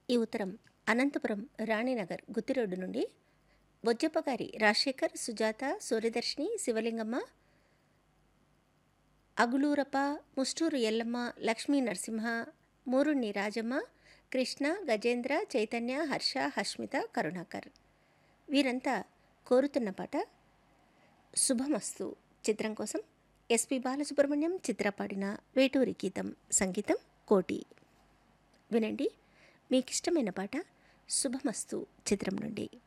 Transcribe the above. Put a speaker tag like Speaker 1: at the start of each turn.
Speaker 1: ఈ ఉత్తరం అనంతపురం రాణినగర్ గుత్తిరోడ్డు నుండి బొజ్జప్పగారి రాజశేఖర్ సుజాత సూర్యదర్శిని శివలింగమ్మ అగులూరప్ప ముస్టూరు ఎల్లమ్మ లక్ష్మీ నరసింహ మూరుణ్ణి రాజమ్మ కృష్ణ గజేంద్ర చైతన్య హర్ష హష్మిత కరుణాకర్ వీరంతా కోరుతున్న పాట శుభమస్తు చిత్రం కోసం ఎస్పి బాలసుబ్రహ్మణ్యం చిత్ర పాడిన వేటూరి గీతం సంగీతం కోటి వినండి మీకు ఇష్టమైన పాట శుభమస్తు చిత్రం నుండి